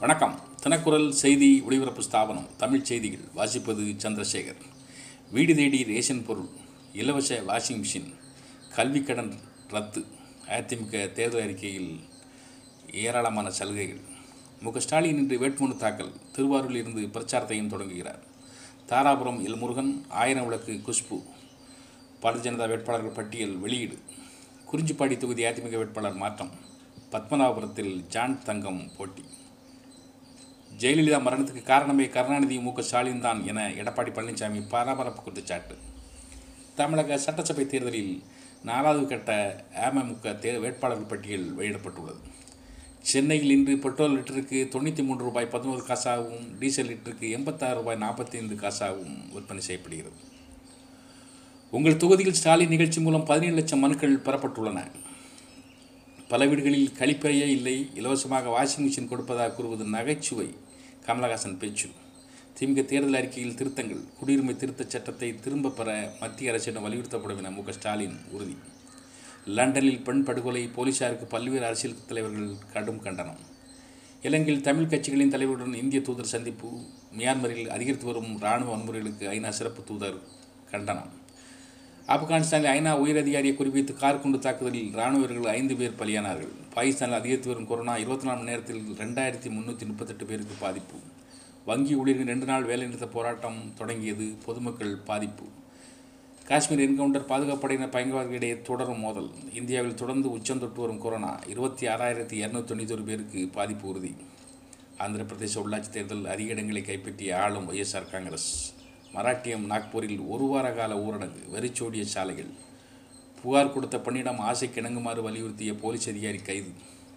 வணக்கம் தினக்குரல் செய்தி ஒளிபரப்பு ஸ்தாபனம் தமிழ் செய்திகள் வாசிப்பது சந்திரசேகர் வீடு தேடி ரேஷன் பொருள் இலவச வாஷிங் மிஷின் கல்விக் கடன் ரத்து அதிமுக தேர்தல் அறிக்கையில் ஏராளமான சலுகைகள் மு க ஸ்டாலின் இன்று வேட்புமனு தாக்கல் திருவாரூரில் இருந்து பிரச்சாரத்தையும் தொடங்குகிறார் தாராபுரம் எல் முருகன் ஆயிரம் விளக்கு குஷ்பு பாரதிய ஜனதா வேட்பாளர்கள் பட்டியல் வெளியீடு குறிஞ்சிப்பாடி தொகுதி அதிமுக வேட்பாளர் மாற்றம் பத்மநாபபுரத்தில் ஜான் தங்கம் போட்டி ஜெயலலிதா மரணத்துக்கு காரணமே கருணாநிதி மு க ஸ்டாலின் தான் என எடப்பாடி பழனிசாமி பரபரப்பு குற்றச்சாட்டு தமிழக சட்டசபை தேர்தலில் நாலாவது கட்ட அமமுக தே வேட்பாளர்கள் பட்டியல் வெளியிடப்பட்டுள்ளது சென்னையில் இன்று பெட்ரோல் லிட்டருக்கு தொண்ணூற்றி மூன்று ரூபாய் பதினோரு காசாகவும் டீசல் லிட்டருக்கு எண்பத்தாறு ரூபாய் நாற்பத்தி ஐந்து காசாகவும் விற்பனை செய்யப்படுகிறது உங்கள் தொகுதியில் ஸ்டாலின் நிகழ்ச்சி மூலம் பதினேழு லட்சம் மனுக்கள் பெறப்பட்டுள்ளன பல வீடுகளில் கழிப்பறையே இல்லை இலவசமாக வாஷிங் மிஷின் கொடுப்பதாக கூறுவது நகைச்சுவை கமலஹாசன் பேச்சு திமுக தேர்தல் அறிக்கையில் திருத்தங்கள் குடியுரிமை திருத்தச் சட்டத்தை திரும்பப் பெற மத்திய அரசிடம் வலியுறுத்தப்படும் என மு க ஸ்டாலின் உறுதி லண்டனில் பெண் படுகொலை போலீசாருக்கு பல்வேறு அரசியல் தலைவர்கள் கடும் கண்டனம் இலங்கையில் தமிழ் கட்சிகளின் தலைவருடன் இந்திய தூதர் சந்திப்பு மியான்மரில் அதிகரித்து வரும் இராணுவ வன்முறைகளுக்கு ஐநா சிறப்பு தூதர் கண்டனம் ஆப்கானிஸ்தானில் ஐநா உயரதிகாரியை குறிப்பித்து கார் குண்டு தாக்குதலில் இராணுவ வீரர்கள் ஐந்து பேர் பலியானார்கள் பாகிஸ்தானில் அதிகரித்து வரும் கொரோனா இருபத்தி நாலு மணி நேரத்தில் ரெண்டாயிரத்தி முந்நூற்றி முப்பத்தெட்டு பேருக்கு பாதிப்பு வங்கி ஊழியர்கள் ரெண்டு நாள் வேலைநிறுத்த போராட்டம் தொடங்கியது பொதுமக்கள் பாதிப்பு காஷ்மீர் என்கவுண்டர் பாதுகாப்படையினர் பயங்கரவாதிகளிடையே தொடரும் மோதல் இந்தியாவில் தொடர்ந்து உச்சம் தொட்டு வரும் கொரோனா இருபத்தி ஆறாயிரத்தி இரநூத்தி தொண்ணூத்தொரு பேருக்கு பாதிப்பு உறுதி ஆந்திர பிரதேச உள்ளாட்சி தேர்தல் அதிக இடங்களை கைப்பற்றிய ஆளும் ஒய்எஸ்ஆர் காங்கிரஸ் மராட்டியம் நாக்பூரில் ஒரு வார கால ஊரடங்கு வெறிச்சோடிய சாலைகள் புகார் கொடுத்த பணியிடம் ஆசைக்கு இணங்குமாறு வலியுறுத்திய போலீஸ் அதிகாரி கைது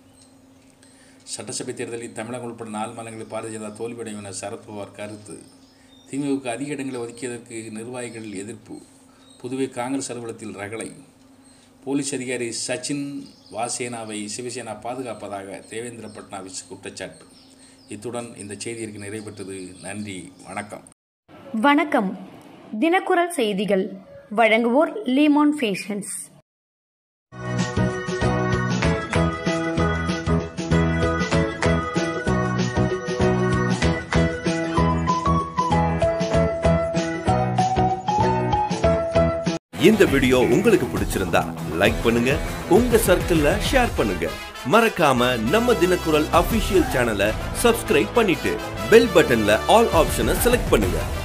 சட்டசபை தேர்தலில் தமிழகம் உட்பட நாலு மாநிலங்களில் பாரதிய ஜனதா தோல்வியடையும் என சரத்பவார் கருத்து திமுகவுக்கு அதிக இடங்களை ஒதுக்கியதற்கு நிர்வாகிகள் எதிர்ப்பு புதுவை காங்கிரஸ் அலுவலகத்தில் ரகளை போலீஸ் அதிகாரி சச்சின் வாசேனாவை சிவசேனா பாதுகாப்பதாக தேவேந்திர பட்னாவிஸ் குற்றச்சாட்டு இத்துடன் இந்த செய்தியிற்கு நிறைவேற்றது நன்றி வணக்கம் வணக்கம் தினக்குரல் செய்திகள் வழங்குவோர் லீமான் ஃபேஷன்ஸ் இந்த வீடியோ உங்களுக்கு பிடிச்சிருந்தா லைக் பண்ணுங்க உங்க சர்க்கிள்ல ஷேர் பண்ணுங்க மறக்காம நம்ம தினக்குரல் அபிஷியல் சேனலை சப்ஸ்கிரைப் பண்ணிட்டு பெல் பட்டன்ல ஆல் ஆப்ஷனை செலக்ட் பண்ணுங்க